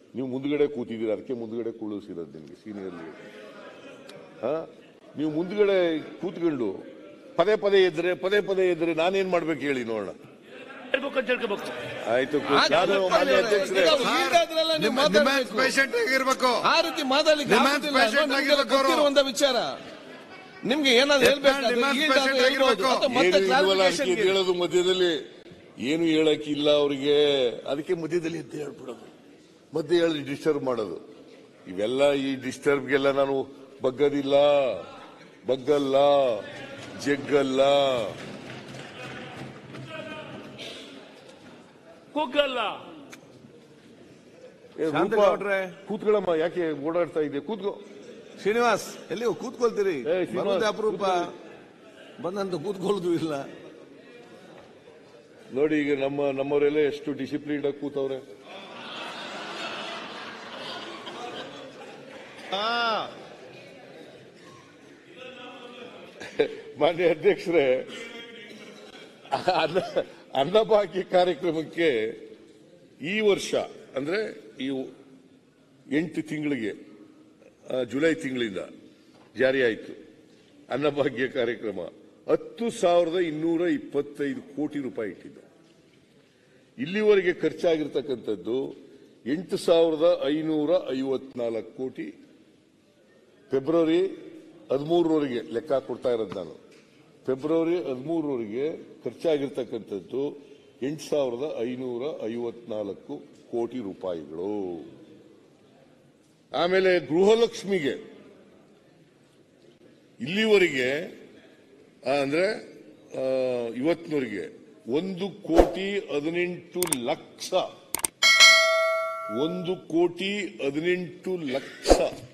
ನೀವು ಮುಂದ್ಗಡೆ ಕೂತಿದ್ದೀರ ಅದಕ್ಕೆ ಮುಂದ್ಗಡೆ ಕುಳಿಸಿರೋದು ನಿಮಗೆ ಸೀನಿಯರ್ ಹಾ ನೀವು ಮುಂದ್ಗಡೆ ಕೂತ್ಕೊಂಡು ಪದೇ ಪದೇ ಇದ್ರೆ ಪದೇ ಪದೇ ಇದ್ರೆ ನಾನೇನ್ ಮಾಡ್ಬೇಕು ಹೇಳಿ ನೋಡೋಣ ಹೇಳ್ಬೇಕು ಅಂತ ಹೇಳ್ಕೋಬೇಕು ಆಯ್ತು ನಾನು ಮಾನ್ಯ ಅಧ್ಯಕ್ಷರೇ ಈಗಾದ್ರಲ್ಲ ನೀವು ಮಾತಾಡ್ಬೇಕು. ಪೇಷಂಟ್ ಆಗಿರ್ಬೇಕು ಆ ರೀತಿ ಮಾತಾಡ್ಲಿಕ್ಕೆ Demands ಆಗುದಿಲ್ಲ. patient ನಮ್ಗೆ ಆಗಿರ್ಬೇಕು ಅವ್ರು. ಗೊತ್ತಿರುವಂತ ವಿಚಾರ ನಿಮ್ಗೆ ಏನಾದ್ರು ಹೇಳ್ಬೇಕಾದ್ರೆ Demands yield ಆದ್ರೆ patient ಹೇಳ್ಬೋದು. ಆಗಿರ್ಬೇಕು. ಅಥವಾ ಮತ್ತೆ ಏನು ಇಲ್ವಲ್ಲ clarification ಅದಕ್ಕೆ ಗೆ. ಹೇಳೋದು ಮಧ್ಯದಲ್ಲಿ ಏನು ಹೇಳಕ್ಕಿಲ್ಲ ಅವರಿಗೆ ಅದಕ್ಕೆ ಮಧ್ಯದಲ್ಲಿ ಎದ್ದು ಹೇಳ್ಬಿಡೋದು ಮಧ್ಯೆ ಹೇಳಿ ಡಿಸ್ಟರ್ಬ್ ಮಾಡೋದು ಇವೆಲ್ಲ ಈ ಡಿಸ್ಟರ್ಬ್ಗೆಲ್ಲ ನಾನು ಬಗ್ಗದಿಲ್ಲ ಬಗ್ಗಲ್ಲ ಜಗ್ಗಲ್ಲ ಕುಗ್ಗಲ್ಲ ಏ, ರೂಪ, ಶಾಂತಗೌಡ್ರೆ. ಕೂತ್ಕೊಳ್ಳಮ್ಮ ಯಾಕೆ ಓಡಾಡ್ತಾ ಇದೆ ಕೂತ್ಕೋ ಶ್ರೀನಿವಾಸ್ ಎಲ್ಲಿ ಕೂತ್ಕೊಳ್ತೀರಿ ಏ, ಶ್ರೀನಿವಾಸ್, ಬರೋದೇ ಅಪರೂಪ ಕೂತ್ಕೊಳ್ಳಿ. ಬಂದಂತ ಕೂತ್ಕೊಳ್ಳೋದು ಇಲ್ಲ ನೋಡಿ ಈಗ ನಮ್ಮ ನಮ್ಮವರೆಲ್ಲ ಎಷ್ಟು ಡಿಸಿಪ್ಲಿನ್ ಆಗಿ ಕೂತವ್ರೆ ಮಾನ್ಯ ಅಧ್ಯಕ್ಷರೇ ಅನ್ನ ಅನ್ನಭಾಗ್ಯ ಕಾರ್ಯಕ್ರಮಕ್ಕೆ ಈ ವರ್ಷ ಅಂದ್ರೆ ಈ ಎಂಟು ತಿಂಗಳಿಗೆ ಆ, ಜುಲೈ ತಿಂಗಳಿಂದ ಜಾರಿಯಾಯಿತು ಅನ್ನಭಾಗ್ಯ ಕಾರ್ಯಕ್ರಮ ಹತ್ತು ಸಾವಿರದ ಇನ್ನೂರ ಇಪ್ಪತ್ತೈದು ಕೋಟಿ ರೂಪಾಯಿ ಇಟ್ಟಿದ್ದು ಇಲ್ಲಿವರೆಗೆ ಖರ್ಚಾಗಿರ್ತಕ್ಕಂಥದ್ದು ಎಂಟು ಸಾವಿರದ ಐನೂರ ಐವತ್ನಾಲ್ಕು ಕೋಟಿ ಫೆಬ್ರವರಿ ಹದಿಮೂರರವರೆಗೆ ಲೆಕ್ಕ ಕೊಡ್ತಾ ಇರೋದು ನಾನು ಫೆಬ್ರವರಿ ಹದಿಮೂರರವರೆಗೆ ಖರ್ಚಾಗಿರ್ತಕ್ಕಂಥದ್ದು ಎಂಟು ಸಾವಿರದ ಐನೂರ ಐವತ್ನಾಲ್ಕು ಕೋಟಿ ರೂಪಾಯಿಗಳು ಆಮೇಲೆ ಗೃಹಲಕ್ಷ್ಮಿಗೆ ಇಲ್ಲಿವರೆಗೆ ಆ, ಅಂದ್ರೆ ಆ, ಇವತ್ತಿನವರೆಗೆ ಒಂದು ಕೋಟಿ ಹದಿನೆಂಟು ಲಕ್ಷ ಒಂದು ಕೋಟಿ ಹದಿನೆಂಟು ಲಕ್ಷ